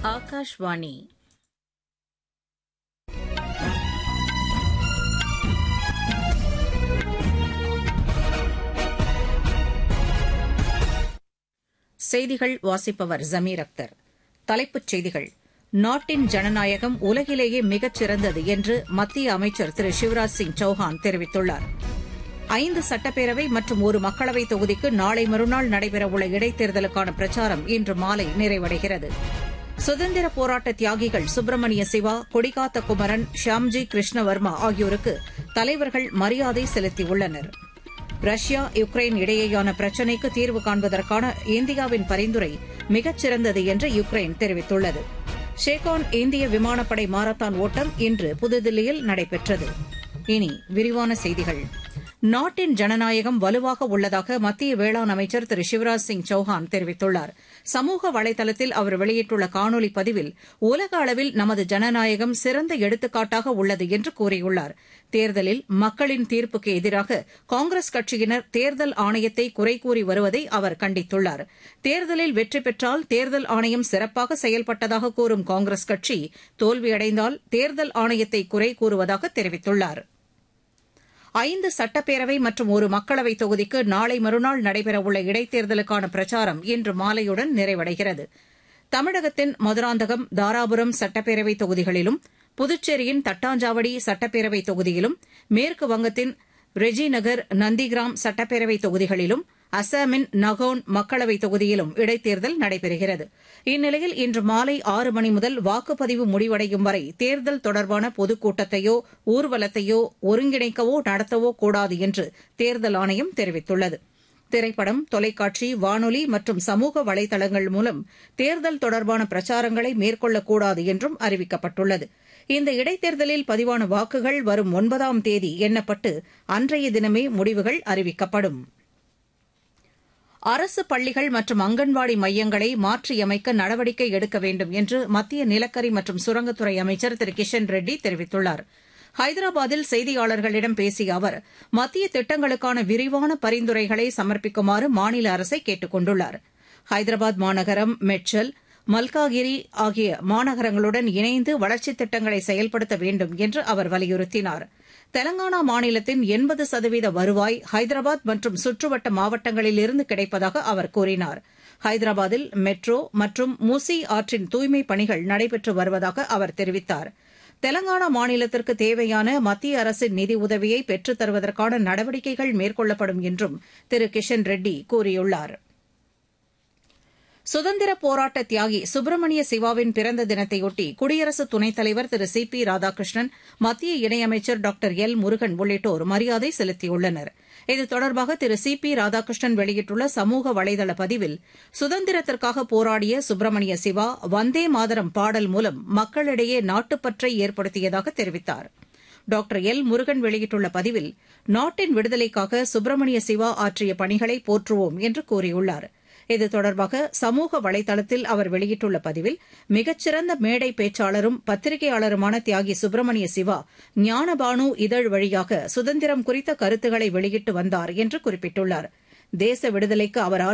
ஆகாஷ்வாணி செய்திகள் வாசிப்பவர் ஜமீர் அக்தர் தலைப்புச் செய்திகள் நாட்டின் ஜனநாயகம் உலகிலேயே மிகச் சிறந்தது என்று மத்திய அமைச்சர் திரு சிவராஜ் சிங் சௌஹான் தெரிவித்துள்ளார் ஐந்து சட்டப்பேரவை மற்றும் ஒரு மக்களவைத் தொகுதிக்கு நாளை மறுநாள் நடைபெறவுள்ள இடைத்தேர்தலுக்கான பிரச்சாரம் இன்று மாலை நிறைவடைகிறது சுதந்திர போராட்ட தியாகிகள் சுப்பிரமணிய சிவா கொடிகாத்த குமரன் ஷியாம்ஜி கிருஷ்ணவர்மா ஆகியோருக்கு தலைவர்கள் மரியாதை செலுத்தியுள்ளனர் ரஷ்யா யுக்ரைன் இடையேயான பிரச்சினைக்கு தீர்வு காண்பதற்கான இந்தியாவின் பரிந்துரை மிகச்சிறந்தது என்று யுக்ரைன் தெரிவித்துள்ளது ஷேகான் இந்திய விமானப்படை மாரத்தான் ஓட்டம் இன்று புதுதில்லியில் நடைபெற்றது இனி விரிவான செய்திகள் நாட்டின் ஜனநாயகம் வலுவாக உள்ளதாக மத்திய வேளாண் அமைச்சர் திரு சிவராஜ் சிங் சௌஹான் தெரிவித்துள்ளார் சமூக வலைதளத்தில் அவர் வெளியிட்டுள்ள காணொலி பதிவில் உலக அளவில் நமது ஜனநாயகம் சிறந்த எடுத்துக்காட்டாக உள்ளது என்று கூறியுள்ளார் தேர்தலில் மக்களின் தீர்ப்புக்கு எதிராக காங்கிரஸ் கட்சியினர் தேர்தல் ஆணையத்தை குறை கூறி வருவதை அவர் கண்டித்துள்ளார் தேர்தலில் வெற்றி பெற்றால் தேர்தல் ஆணையம் சிறப்பாக செயல்பட்டதாக கூறும் காங்கிரஸ் கட்சி தோல்வியடைந்தால் தேர்தல் ஆணையத்தை குறை கூறுவதாக தெரிவித்துள்ளாா் ஐந்து சட்டப்பேரவை மற்றும் ஒரு மக்களவைத் தொகுதிக்கு நாளை மறுநாள் நடைபெறவுள்ள இடைத்தேர்தலுக்கான பிரச்சாரம் இன்று மாலையுடன் நிறைவடைகிறது தமிழகத்தின் மதுராந்தகம் தாராபுரம் சட்டப்பேரவைத் தொகுதிகளிலும் புதுச்சேரியின் தட்டாஞ்சாவடி சட்டப்பேரவைத் தொகுதியிலும் மேற்கு வங்கத்தின் ரெஜிநகர் நந்திகிராம் சட்டப்பேரவைத் தொகுதிகளிலும் அசாமின் நகோன் மக்களவைத் தொகுதியிலும் இடைத்தேர்தல் நடைபெறுகிறது இந்நிலையில் இன்று மாலை ஆறு மணி முதல் வாக்குப்பதிவு முடிவடையும் வரை தேர்தல் தொடர்பான பொதுக்கூட்டத்தையோ ஊர்வலத்தையோ ஒருங்கிணைக்கவோ நடத்தவோ கூடாது என்று தேர்தல் ஆணையம் தெரிவித்துள்ளது திரைப்படம் தொலைக்காட்சி வானொலி மற்றும் சமூக வலைதளங்கள் மூலம் தேர்தல் தொடர்பான பிரச்சாரங்களை மேற்கொள்ளக்கூடாது என்றும் அறிவிக்கப்பட்டுள்ளது இந்த இடைத்தேர்தலில் பதிவான வாக்குகள் வரும் ஒன்பதாம் தேதி எண்ணப்பட்டு அன்றைய தினமே முடிவுகள் அறிவிக்கப்படும் அரசு பள்ளிகள் மற்றும் அங்கன்வாடி மையங்களை மாற்றியமைக்க நடவடிக்கை எடுக்க வேண்டும் என்று மத்திய நிலக்கரி மற்றும் சுரங்கத்துறை அமைச்சர் திரு கிஷன் ரெட்டி தெரிவித்துள்ளார் ஹைதராபாத்தில் செய்தியாளர்களிடம் பேசிய அவர் மத்திய திட்டங்களுக்கான விரிவான பரிந்துரைகளை சமர்ப்பிக்குமாறு மாநில அரசை கேட்டுக் கொண்டுள்ளார் ஹைதராபாத் மாநகரம் மெட்சல் மல்காகிரி ஆகிய மாநகரங்களுடன் இணைந்து வளர்ச்சித் திட்டங்களை செயல்படுத்த வேண்டும் என்று அவர் வலியுறுத்தினார் தெலங்கானா மாநிலத்தின் எண்பது சதவீத வருவாய் ஹைதராபாத் மற்றும் சுற்றுவட்ட மாவட்டங்களிலிருந்து கிடைப்பதாக அவர் கூறினார் ஹைதராபாத்தில் மெட்ரோ மற்றும் முசி ஆற்றின் தூய்மைப் பணிகள் நடைபெற்று வருவதாக அவர் தெரிவித்தார் தெலங்கானா மாநிலத்திற்கு தேவையான மத்திய அரசின் நிதி உதவியை பெற்றுத் தருவதற்கான நடவடிக்கைகள் மேற்கொள்ளப்படும் என்றும் திரு கிஷன் ரெட்டி கூறியுள்ளாா் சுதந்திர போராட்ட தியாகி சுப்பிரமணிய சிவாவின் பிறந்த தினத்தையொட்டி குடியரசு துணைத் தலைவர் திரு சி பி ராதாகிருஷ்ணன் மத்திய இணையமைச்சர் டாக்டர் எல் முருகன் உள்ளிட்டோர் மரியாதை செலுத்தியுள்ளனர் இது தொடர்பாக திரு சி பி ராதாகிருஷ்ணன் வெளியிட்டுள்ள சமூக வலைதள பதிவில் சுதந்திரத்திற்காக போராடிய சுப்பிரமணிய சிவா வந்தே மாதரம் பாடல் மூலம் மக்களிடையே நாட்டுப்பற்றை ஏற்படுத்தியதாக தெரிவித்தார் டாக்டர் எல் முருகன் வெளியிட்டுள்ள பதிவில் நாட்டின் விடுதலைக்காக சுப்பிரமணிய சிவா ஆற்றிய பணிகளை போற்றுவோம் என்று கூறியுள்ளாா் இது தொடர்பாக சமூக வலைதளத்தில் அவர் வெளியிட்டுள்ள பதிவில் மிகச்சிறந்த மேடை பேச்சாளரும் பத்திரிகையாளருமான தியாகி சுப்பிரமணிய சிவா ஞானபானு இதழ் வழியாக சுதந்திரம் குறித்த கருத்துக்களை வெளியிட்டு வந்தார் என்று குறிப்பிட்டுள்ளார் தேச விடுதலைக்கு அவர்